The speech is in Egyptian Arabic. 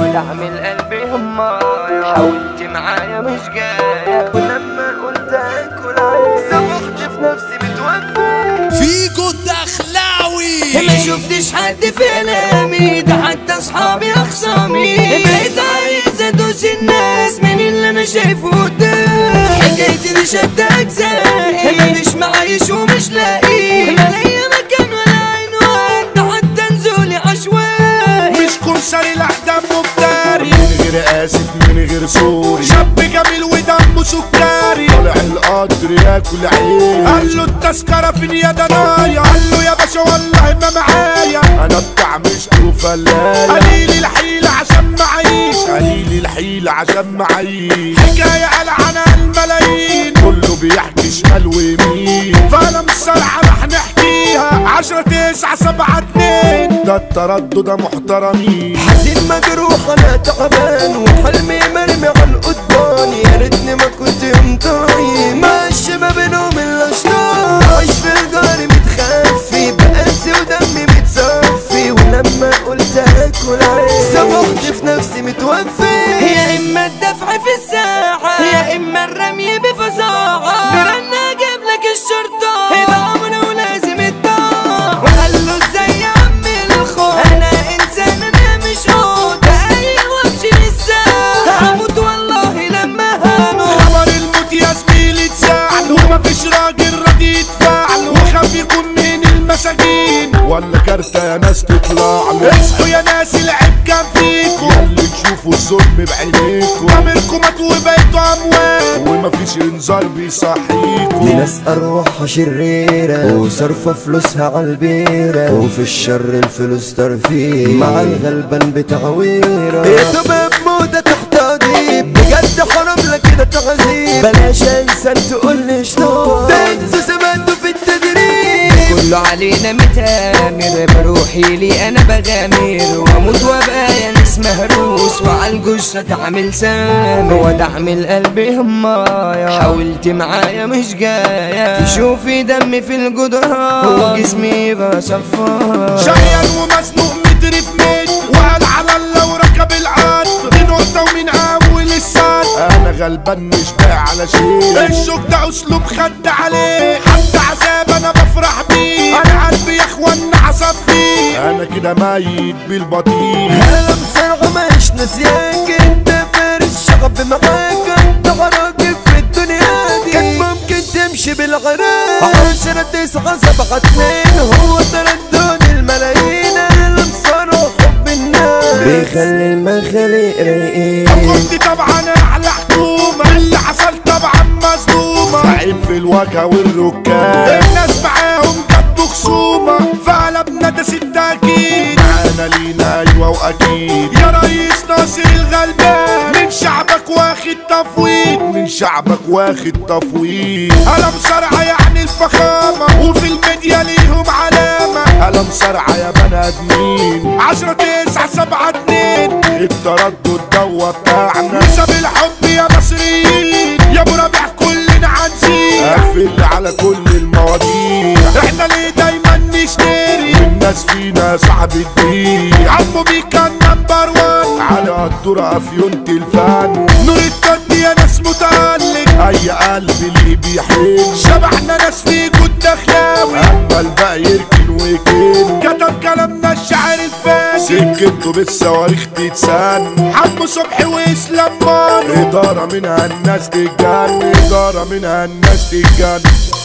ودعم القلب همايا حاولت معايا مش جاية ولما قلت اكل عيش سوحت في نفسي متوفي فيجو الدخلاوي ما شفتش حد في كلامي ده حتى اصحابي اخصامي بقيت عايز ادوس الناس من اللي انا شايفه قدام حكايتي دي شد اجزائي مفيش معايش ومش لاقي لا ليا مكان ولا عنوان ده حتى نزولي عشوائي مش كرسي الاحدام مفتري من غير اسف من غير سوري شاب جميل ودمه سكري طالع القدر ياكل عيش قال له التذكرة فين يا دنايا قال له يا باشا والله ما معايا انا بتاع مشت وفلايا قليل الحيلة عشان معيش قليل الحيلة عشان معيش حكاية قال عنها الملايين كله بيحكي شمال ويمين فانا مش صالحة رح نحكيها عشرة تسعة سبعة اتنين ده التردد ده محترمين حزين مجروح انا تعبان وحلمي مرمي على القضبان يا ريتني ما كنت يوم طاير ماشي ما بينهم الاشرار عايش في الجار متخفي بقاسي ودمي متصفي ولما قلت اكل عيش سوحت في نفسي متوفي يا اما الدفع في الساعة يا اما الرمي بفظاعة برنا اجيب لك الشرطة الامر ولازم الطاعة وقال له ازاي يا عم الخوف انا انسان انا مش قوت ايوه امشي للساعة هموت والله لما هموت خبر الموت يا زميلي اتزعل ومفيش راجل راضي يدفع له وخاف يكون من المساجين ولا كارتة يا ناس تطلع له اصحوا يا ناس العيب كان فيكم ياللي تشوفوا الظلم بعينيكم ضميركم مات وبقيتوا اموات ومفيش انذار دي بيصحيكم ناس أرواحها شريرة وصرفة فلوسها عالبيرة وفي الشر الفلوس ترفيه مع الغلبان بتعويرة يا تبقى بموتة تحتاجي بجد حرام لك كده تعذيب بلاش انسان تقول لي شطار ده انتوا سمعتوا في التدريب كله علينا متآمر بروحي لي انا بغامر واموت وابقى يا ناس مهروس وعلى الجثة تعمل سامر ودعم القلب همايا حاولت معايا مش جاية تشوفي دمي في الجدران وجسمي بقى صفار شقيان ومزنوق متر في متر وقال على الله وركب القطر دي نقطة ومن أول السطر أنا غلبان مش بايع على شيء الشوك ده أسلوب خد عليه حتى عذاب أنا بفرح بيه أنا قلبي يا إخوانا عصب فيه أنا كده ميت بالبطيء انا بصراحة مش ناسياك انت فارس شغب معاك انت راجل في الدنيا دي كان ممكن تمشي بالعراق عشرة تسعة سبعة اتنين هو تردد الملايين انا بصراحة حب الناس بيخلي المخالق رايقين كنت طبعا أحلى حكومة اللي حصل طبعا مظلومة عيب في الواجهة والركاب الناس معاهم جد خصومة فقلبنا ده ست أكيد معانا لينا أيوة وأكيد يا ريس ناصر الغلبان من شعبك واخد تفويض من شعبك واخد تفويض قلم صرعة يعني الفخامة وفي الميديا ليهم علامة قلم صرعة يا بني آدمين عشرة تسعة سبعة اتنين التردد دوا بتاعنا نسب الحب يا مصريين يا ابو ربيع كلنا عنسين قفل على كل المواضيع احنا ليه دايما نشتري الناس فينا صاحب الدين عمو بيكا نمبر وان على الدرة افيونة الفن نور التد يا ناس متألق اي قلب ليه بيحن شبحنا ناس في جود دخلاوي اما الباقي يركن ويكن كتب كلامنا الشعر الفاسد سكته بالصواريخ تتسن حمو صبحي واسلام مانو ادارة منها الناس تتجن ادارة منها الناس تتجن